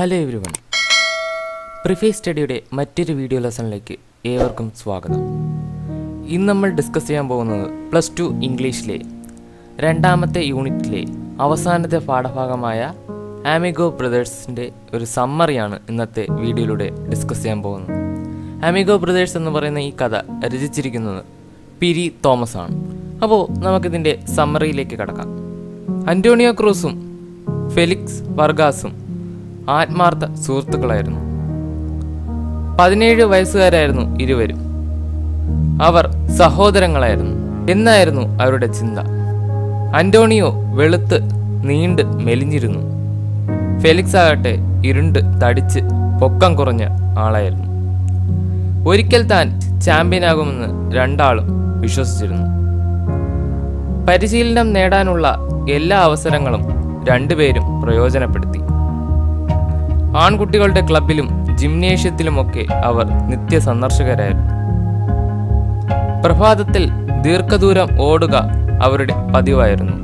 hello everyone പ്രിഫേ സ്റ്റഡിയുടെ മറ്റൊരു വീഡിയോ ലെസണിലേക്ക് ഏവർക്കും സ്വാഗതം ഇന്ന് നമ്മൾ ഡിസ്കസ് ചെയ്യാൻ പോകുന്നത് പ്ലസ് ടു ഇംഗ്ലീഷിലെ രണ്ടാമത്തെ യൂണിറ്റിലെ അവസാനത്തെ പാഠഭാഗമായ ആമിഗോ ബ്രദേഴ്സിൻ്റെ ഒരു സമ്മറിയാണ് ഇന്നത്തെ വീഡിയോയിലൂടെ ഡിസ്കസ് ചെയ്യാൻ പോകുന്നത് ആമിഗോ ബ്രദേഴ്സ് എന്ന് പറയുന്ന ഈ കഥ രചിച്ചിരിക്കുന്നത് പിരി തോമസ് ആണ് അപ്പോൾ നമുക്കിതിൻ്റെ സമ്മറിയിലേക്ക് കടക്കാം അന്റോണിയോ ക്രൂസും ഫെലിക്സ് വർഗാസും ആത്മാർത്ഥ സുഹൃത്തുക്കളായിരുന്നു പതിനേഴ് വയസ്സുകാരായിരുന്നു ഇരുവരും അവർ സഹോദരങ്ങളായിരുന്നു എന്നായിരുന്നു അവരുടെ ചിന്ത അന്റോണിയോ വെളുത്ത് നീണ്ട് മെലിഞ്ഞിരുന്നു ഫെലിക്സ് ആകട്ടെ ഇരുണ്ട് തടിച്ച് പൊക്കം കുറഞ്ഞ ആളായിരുന്നു ഒരിക്കൽ താൻ ചാമ്പ്യനാകുമെന്ന് രണ്ടാളും വിശ്വസിച്ചിരുന്നു പരിശീലനം നേടാനുള്ള എല്ലാ അവസരങ്ങളും രണ്ടുപേരും പ്രയോജനപ്പെടുത്തി ആൺകുട്ടികളുടെ ക്ലബിലും ജിംനേഷ്യത്തിലുമൊക്കെ അവർ നിത്യ സന്ദർശകരായിരുന്നു പ്രഭാതത്തിൽ ദീർഘദൂരം ഓടുക അവരുടെ പതിവായിരുന്നു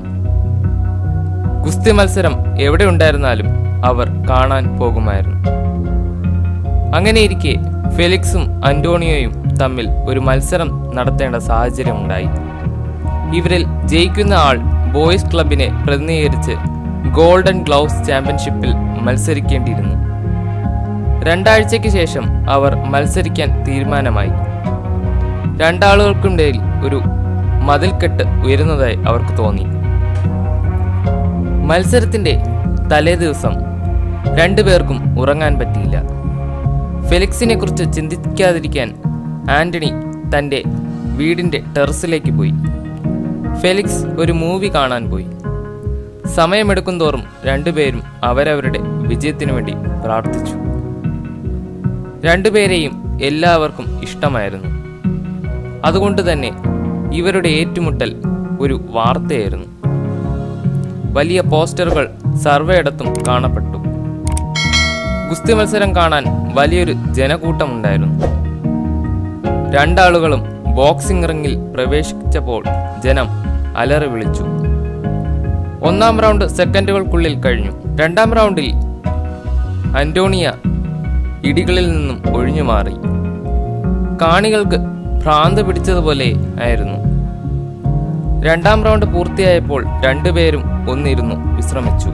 ഗുസ്തി മത്സരം എവിടെ ഉണ്ടായിരുന്നാലും അവർ കാണാൻ പോകുമായിരുന്നു അങ്ങനെയിരിക്കെ ഫെലിക്സും അന്റോണിയോയും തമ്മിൽ ഒരു മത്സരം നടത്തേണ്ട സാഹചര്യമുണ്ടായി ഇവരിൽ ജയിക്കുന്ന ആൾ ബോയ്സ് ക്ലബിനെ പ്രതിനിധീകരിച്ച് ഗോൾഡൻ ഗ്ലൗസ് ചാമ്പ്യൻഷിപ്പിൽ മത്സരിക്കേണ്ടിയിരുന്നു രണ്ടാഴ്ചയ്ക്ക് ശേഷം അവർ മത്സരിക്കാൻ തീരുമാനമായി രണ്ടാളുകൾക്കിടയിൽ ഒരു മതിൽക്കെട്ട് ഉയരുന്നതായി അവർക്ക് തോന്നി മത്സരത്തിന്റെ തലേ ദിവസം രണ്ടുപേർക്കും ഉറങ്ങാൻ പറ്റിയില്ല ഫെലിക്സിനെ കുറിച്ച് ചിന്തിക്കാതിരിക്കാൻ ആന്റണി തന്റെ വീടിന്റെ ടെറസിലേക്ക് പോയി ഫെലിക്സ് ഒരു മൂവി കാണാൻ പോയി സമയമെടുക്കും തോറും രണ്ടുപേരും അവരവരുടെ വിജയത്തിനു വേണ്ടി പ്രാർത്ഥിച്ചു രണ്ടുപേരെയും എല്ലാവർക്കും ഇഷ്ടമായിരുന്നു അതുകൊണ്ട് തന്നെ ഇവരുടെ ഏറ്റുമുട്ടൽ ഒരു വാർത്തയായിരുന്നു വലിയ പോസ്റ്ററുകൾ സർവേയിടത്തും കാണപ്പെട്ടു ഗുസ്തി മത്സരം കാണാൻ വലിയൊരു ജനക്കൂട്ടമുണ്ടായിരുന്നു രണ്ടാളുകളും ബോക്സിംഗ് റിംഗിൽ പ്രവേശിച്ചപ്പോൾ ജനം അലറി വിളിച്ചു ഒന്നാം റൗണ്ട് സെക്കൻഡുകൾക്കുള്ളിൽ കഴിഞ്ഞു രണ്ടാം റൗണ്ടിൽ അന്റോണിയ ഇടികളിൽ നിന്നും ഒഴിഞ്ഞു മാറി കാണികൾക്ക് ഭ്രാന്ത് പിടിച്ചതുപോലെ ആയിരുന്നു രണ്ടാം റൗണ്ട് പൂർത്തിയായപ്പോൾ രണ്ടുപേരും ഒന്നിരുന്നു വിശ്രമിച്ചു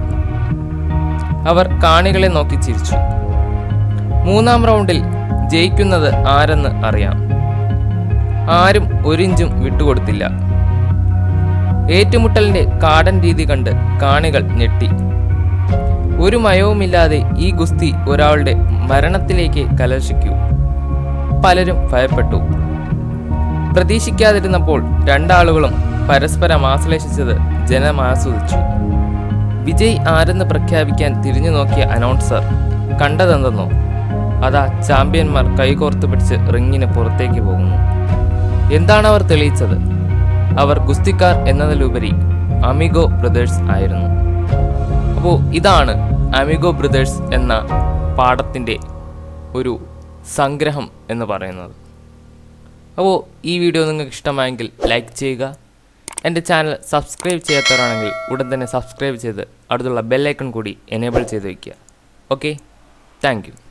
അവർ കാണികളെ നോക്കി ചിരിച്ചു മൂന്നാം റൗണ്ടിൽ ജയിക്കുന്നത് ആരെന്ന് അറിയാം ആരും ഒരിഞ്ചും വിട്ടുകൊടുത്തില്ല ഏറ്റുമുട്ടലിന്റെ കാടൻ രീതി കണ്ട് കാണികൾ ഞെട്ടി ഒരു മയവുമില്ലാതെ ഈ ഗുസ്തി ഒരാളുടെ മരണത്തിലേക്ക് കലർശിക്കൂ പലരും ഭയപ്പെട്ടു പ്രതീക്ഷിക്കാതിരുന്നപ്പോൾ രണ്ടാളുകളും പരസ്പരം ആശ്ലേഷിച്ചത് ജനം ആസ്വദിച്ചു വിജയ് ആരെന്ന് പ്രഖ്യാപിക്കാൻ തിരിഞ്ഞു നോക്കിയ അനൗൺസർ കണ്ടതെന്തെന്നോ അതാ ചാമ്പ്യന്മാർ കൈകോർത്ത് പിടിച്ച് റിങ്ങിന് പുറത്തേക്ക് പോകുന്നു എന്താണ് അവർ തെളിയിച്ചത് അവർ ഗുസ്തിക്കാർ എന്നതിലുപരി അമിഗോ ബ്രദേഴ്സ് ആയിരുന്നു അപ്പോൾ ഇതാണ് അമിഗോ ബ്രദേഴ്സ് എന്ന പാഠത്തിൻ്റെ ഒരു സംഗ്രഹം എന്ന് പറയുന്നത് അപ്പോൾ ഈ വീഡിയോ നിങ്ങൾക്ക് ഇഷ്ടമായെങ്കിൽ ലൈക്ക് ചെയ്യുക എൻ്റെ ചാനൽ സബ്സ്ക്രൈബ് ചെയ്യാത്തവരാണെങ്കിൽ ഉടൻ തന്നെ സബ്സ്ക്രൈബ് ചെയ്ത് അടുത്തുള്ള ബെല്ലൈക്കൺ കൂടി എനേബിൾ ചെയ്ത് വയ്ക്കുക ഓക്കെ താങ്ക് യു